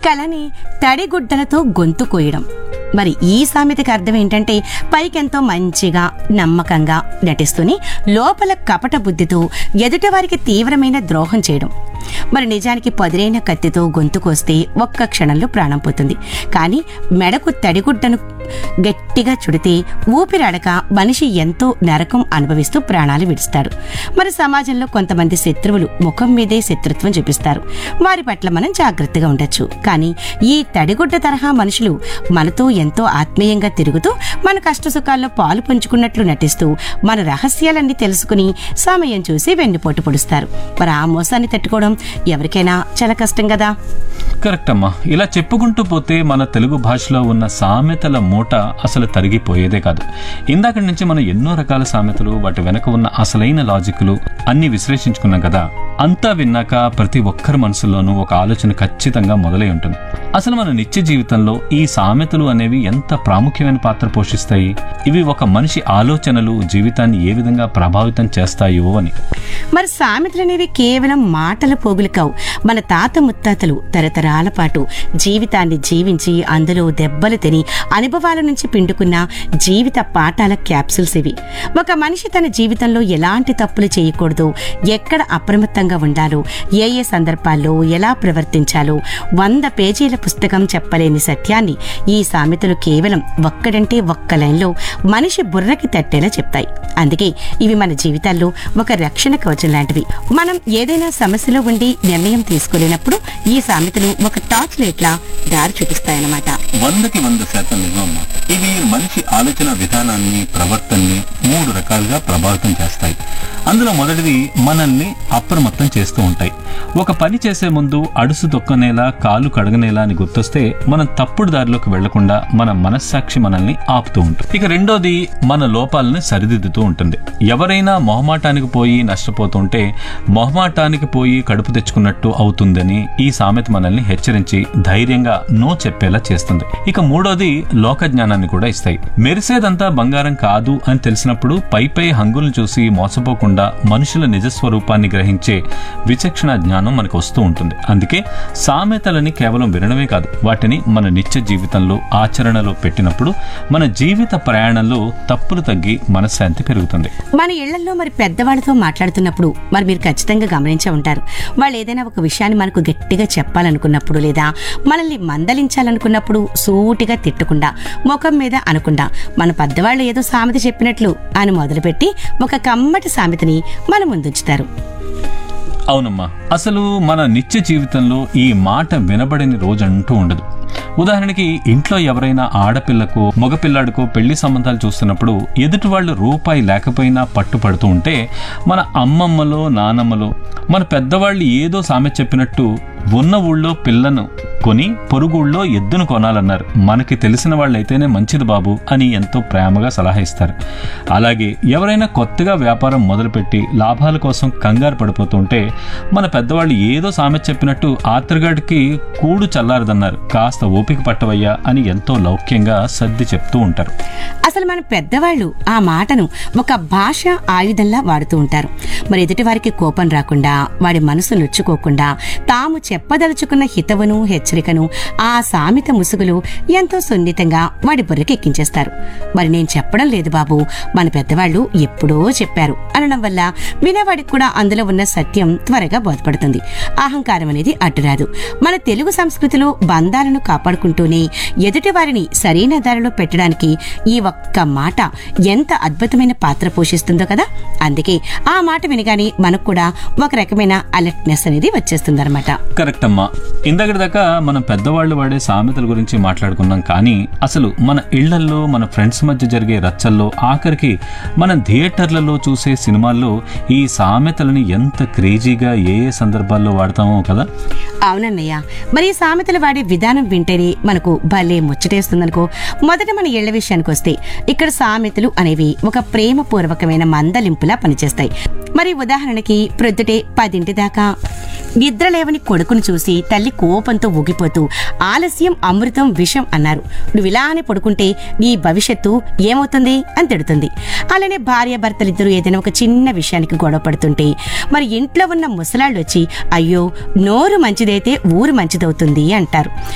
కళని తడిగుడ్డలతో గొంతు కోయడం మరి ఈ సామెతకి అర్థం ఏంటంటే పైకెంతో మంచిగా నమ్మకంగా నటిస్తూనే లోపల కపట బుద్ధితో ఎదుటివారికి తీవ్రమైన ద్రోహం చేయడం మరి నిజానికి పదులైన కత్తితో గొంతు కోస్తే ఒక్క క్షణంలో ప్రాణం పోతుంది కానీ మెడకు తడిగుడ్డను గట్టిగా చుడితే ఊపిరాడక మనిషి ఎంతో నరకం అనుభవిస్తూ ప్రాణాలు విడుస్తాడు మరి సమాజంలో కొంతమంది శత్రువులు ముఖం మీదే శత్రుత్వం చూపిస్తారు వారి పట్ల మనం జాగ్రత్తగా ఉండొచ్చు కానీ ఈ తడిగుడ్డ తరహా మనుషులు మనతో ఎంతో ఆత్మీయంగా తిరుగుతూ మన కష్ట సుఖాల్లో పాలు పంచుకున్నట్లు నటిస్తూ మన రహస్యాలన్నీ తెలుసుకుని సమయం చూసి వెన్నుపోటు పొడుస్తారు మరి ఆ మోసాన్ని తట్టుకోవడం ఎవరికైనా చాలా కష్టం కదా కరెక్ట్ అమ్మా ఇలా చెప్పుకుంటూ పోతే మన తెలుగు భాషలో ఉన్న సామెతల మూట అసలు తరిగిపోయేదే కాదు ఇందాక నుంచి మనం ఎన్నో రకాల సామెతలు వాటి వెనక ఉన్న అసలైన లాజిక్లు అన్ని విశ్లేషించుకున్నాం కదా అంతా విన్నాక ప్రతి ఒక్కరి మనసులోనూ ఒక ఆలోచన ఖచ్చితంగా మొదలై ఉంటుంది అసలు మన నిత్య జీవితంలో ఈ సామెతలు అనేవి ఎంత ప్రాముఖ్యమైన పాత్ర పోషిస్తాయి ఇవి ఒక మనిషి ఆలోచనలు జీవితాన్ని ఏ విధంగా ప్రభావితం చేస్తాయో అని మరి సామెతలు అనేవి కేవలం మాటల పోగులు కావు మన తాత ముత్తాతలు తరతరాల పాటు జీవితాన్ని జీవించి అందులో దెబ్బలు తిని అనుభవాల నుంచి పిండుకున్న జీవిత పాఠాల క్యాప్సుల్స్ ఇవి ఒక మనిషి తన జీవితంలో ఎలాంటి తప్పులు చేయకూడదు ఎక్కడ అప్రమత్తంగా ఉండాలో ఏ ఏ సందర్భాల్లో ఎలా ప్రవర్తించాలో వంద పేజీల పుస్తకం చెప్పలేని సత్యాన్ని ఈ సామెతలు కేవలం ఒక్కడంటే ఒక్క లైన్లో మనిషి బుర్రకి తట్టేలా చెప్తాయి అందుకే ఇవి మన జీవితాల్లో ఒక రక్షణ కవచం లాంటివి మనం ఏదైనా సమస్యలో ఉండి నిర్ణయం తీసుకోలేనప్పుడు ఈ సామెతలు ఒక టార్చ్ లైట్లా దారి చూపిస్తాయన్నమాట వందకి వంద శాతం నిజమమ్మా ఇవి మనిషి ఆలోచన విధానాన్ని ప్రవర్తనని మూడు రకాలుగా ప్రభావితం చేస్తాయి అందులో మొదటిది మనల్ని అప్రమత్తం చేస్తూ ఉంటాయి ఒక పని చేసే ముందు అడుసు తొక్కనేలా కాలు కడగనేలా అని గుర్తొస్తే మనం తప్పుడు దారిలోకి వెళ్లకుండా మన మనస్సాక్షి మనల్ని ఆపుతూ ఉంటుంది ఇక రెండోది మన లోపాలను సరిదిద్దుతూ ఉంటుంది ఎవరైనా మొహమాటానికి పోయి నష్టపోతుంటే మొహమాటానికి పోయి కడుపు తెచ్చుకున్నట్టు అవుతుందని ఈ సామెత మనల్ని హెచ్చరించి ధైర్యంగా నో చెప్పేలా చేస్తుంది ఇక మూడోది లోక జ్ఞానాన్ని కూడా ఇస్తాయి మెరిసేదంతా బంగారం కాదు అని తెలిసినప్పుడు పై పై హంగులను చూసి మోసపోకుండా మనుషుల నిజస్వరూపాన్ని గ్రహించే విచక్షణ జ్ఞానం మనకు వస్తూ ఉంటుంది అందుకే సామెతలని కేవలం వినడమే కాదు వాటిని మన నిత్య జీవితంలో ఆచరణలో పెట్టినప్పుడు మన జీవిత ప్రయాణంలో తప్పులు తగ్గి మనశ్శాంతి పెరుగుతుంది మన ఇళ్లలో మరి పెద్దవాళ్ళతో మాట్లాడుతున్నప్పుడు మరి మీరు ఖచ్చితంగా గమనించే ఉంటారు వాళ్ళు ఏదైనా ఒక విషయాన్ని మనకు గట్టిగా చెప్పాలనుకున్నప్పుడు లేదా మనల్ని మందలించాలనుకున్నప్పుడు సూటిగా తిట్టకుండా ముఖం మీద అనకుండా మన పెద్దవాళ్ళు ఏదో సామెత చెప్పినట్లు అని మొదలుపెట్టి ఒక కమ్మటి సామెతని మన ముందుంచుతారు అవునమ్మా అసలు మన నిత్య జీవితంలో ఈ మాట వినబడని రోజంటూ ఉండదు ఉదాహరణకి ఇంట్లో ఎవరైనా ఆడపిల్లకు మగపిల్లాడికో పెళ్లి సంబంధాలు చూస్తున్నప్పుడు ఎదుటి వాళ్ళు రూపాయి లేకపోయినా పట్టుపడుతూ ఉంటే మన అమ్మమ్మలో నానమ్మలో మన పెద్దవాళ్ళు ఏదో సామెత చెప్పినట్టు ఉన్న ఊళ్ళో పిల్లను కొని పొరుగు ఊళ్ళో ఎద్దును కొనాలన్నారు మనకి తెలిసిన వాళ్ళైతేనే మంచిది బాబు అని ఎంతో ప్రేమగా సలహా ఇస్తారు అలాగే ఎవరైనా కొత్తగా వ్యాపారం మొదలుపెట్టి లాభాల కోసం కంగారు పడిపోతుంటే మన పెద్దవాళ్ళు ఏదో సామెత చెప్పినట్టు ఆత్రగాడికి కూడు చల్లారదన్నారు కాస్త ఓపిక పట్టవయ్యా అని ఎంతో లౌక్యంగా సర్ది చెప్తూ ఉంటారు అసలు మన పెద్దవాళ్ళు ఆ మాటను ఒక భాష ఆయుధంలా వాడుతూ ఉంటారు మరి ఎదుటి వారికి కోపం రాకుండా వాడి మనసు నొచ్చుకోకుండా తాము చెప్పదలుచుకున్న హితవును హెచ్చరికను ఆ సామెత ముసుగులు ఎంతో సున్నితంగా వాడి బుర్రకి ఎక్కించేస్తారు మరి నేను చెప్పడం లేదు బాబు మన పెద్దవాళ్ళు ఎప్పుడో చెప్పారు అనడం వల్ల వినేవాడికి కూడా అందులో ఉన్న సత్యం త్వరగా బోధపడుతుంది అహంకారం అనేది అడ్డురాదు మన తెలుగు సంస్కృతిలో బంధాలను కాపాడుకుంటూనే ఎదుటి వారిని సరైన దారిలో పెట్టడానికి ఈ ఒక్క మాట ఎంత అద్భుతమైన పాత్ర పోషిస్తుందో కదా అందుకే ఆ మాట వినగానే మనకు కూడా ఒక రకమైన అలర్ట్నెస్ అనేది వచ్చేస్తుందన్నమాట కరెక్ట్ అమ్మా ఇందకటి దాకా మనం పెద్దవాళ్ళు వాడే సామెతల గురించి మాట్లాడుకున్నాం కానీ అసలు మన ఇళ్లల్లో మన ఫ్రెండ్స్ మధ్య జరిగే రచ్చల్లో ఆఖరికి మన థియేటర్లలో చూసే సినిమాల్లో ఈ సామెతలని ఎంత క్రేజీగా ఏ ఏ సందర్భాల్లో వాడతామో కదా అవునన్నయ్య మరి ఈ సామెతలు వాడే విధానం వింటేనే మనకు భలే ముచ్చటేస్తుందనుకో మొదట మన ఇళ్ల విషయానికి వస్తే ఇక్కడ సామెతలు అనేవి ఒక ప్రేమపూర్వకమైన మందలింపులా పనిచేస్తాయి మరి ఉదాహరణకి ప్రొద్దుటే పదింటి దాకా నిద్రలేవని కొడుకును చూసి తల్లి కోపంతో ఊగిపోతూ ఆలస్యం అమృతం విషం అన్నారు నువ్వు ఇలానే పడుకుంటే నీ భవిష్యత్తు ఏమవుతుంది అని తిడుతుంది అలానే భార్య భర్తలిద్దరూ ఏదైనా ఒక చిన్న విషయానికి గొడవ పడుతుంటే మరి ఇంట్లో ఉన్న ముసలాళ్ళు వచ్చి అయ్యో నోరు మంచిదైతే ఊరు మంచిదవుతుంది అంటారు